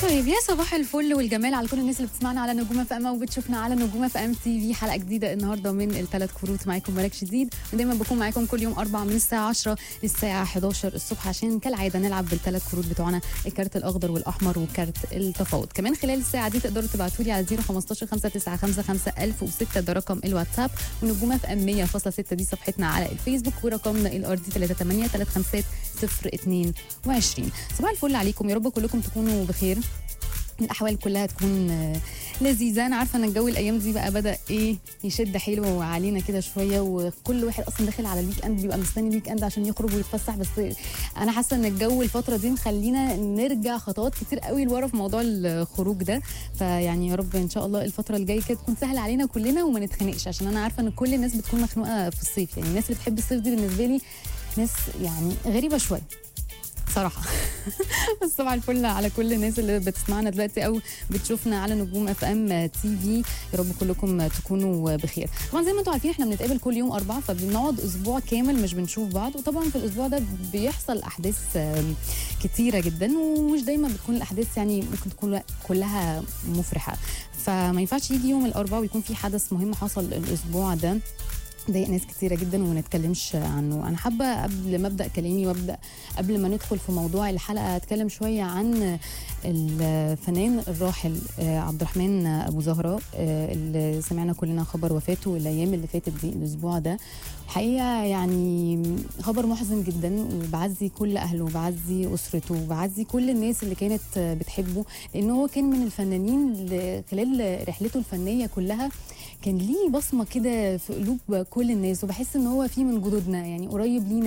طيب يا صباح الفل والجمال على كل الناس اللي بتسمعنا على نجوم اف ام وبتشوفنا على نجوم اف ام تي في حلقه جديده النهارده من الثلاث كروت معاكم ملك شديد ودايما بكون معاكم كل يوم اربع من الساعه 10 للساعه 11 الصبح عشان كالعاده نلعب بالثلاث كروت بتوعنا الكارت الاخضر والاحمر وكارت التفاوض كمان خلال الساعه دي تقدروا تبعتوا لي على 015 595 1006 ده رقم الواتساب ونجوم اف ام 100.6 دي صفحتنا على الفيسبوك ورقمنا الارضي 38 35 022 صباح الفل عليكم يا رب كلكم تكونوا بخير الاحوال كلها تكون آه، لذيذه انا عارفه ان الجو الايام دي بقى بدا ايه يشد حيله علينا كده شويه وكل واحد اصلا داخل على الويك اند بيبقى مستني الويك اند عشان يخرج ويتفسح بس انا حاسه ان الجو الفتره دي مخلينا نرجع خطوات كتير قوي لورا في موضوع الخروج ده فيعني يا رب ان شاء الله الفتره الجايه كده تكون سهله علينا كلنا وما نتخانقش عشان انا عارفه ان كل الناس بتكون مخنوقه في الصيف يعني الناس اللي بتحب الصيف دي بالنسبه لي ناس يعني غريبه شويه صراحة بس طبعا الفل على كل الناس اللي بتسمعنا دلوقتي او بتشوفنا على نجوم اف ام تي في يا رب كلكم تكونوا بخير طبعا زي ما انتم عارفين احنا بنتقابل كل يوم اربعة فبنقعد اسبوع كامل مش بنشوف بعض وطبعا في الاسبوع ده بيحصل احداث آم، كتيرة جدا ومش دايما بتكون الاحداث يعني ممكن تكون كلها مفرحة فما ينفعش يجي يوم الاربعاء ويكون في حدث مهم حصل الاسبوع ده ضايق ناس كتيره جدا وما نتكلمش عنه انا حابه قبل ما ابدا كلامي وابدا قبل ما ندخل في موضوع الحلقه اتكلم شويه عن الفنان الراحل آه، عبد الرحمن ابو زهره آه، اللي سمعنا كلنا خبر وفاته الايام اللي فاتت دي الاسبوع ده حقيقه يعني خبر محزن جدا وبعزي كل اهله وبعزي اسرته وبعزي كل الناس اللي كانت آه، بتحبه لانه هو كان من الفنانين اللي خلال رحلته الفنيه كلها كان ليه بصمه كده في قلوب كل الناس وبحس ان هو فيه من جدودنا يعني قريب لينا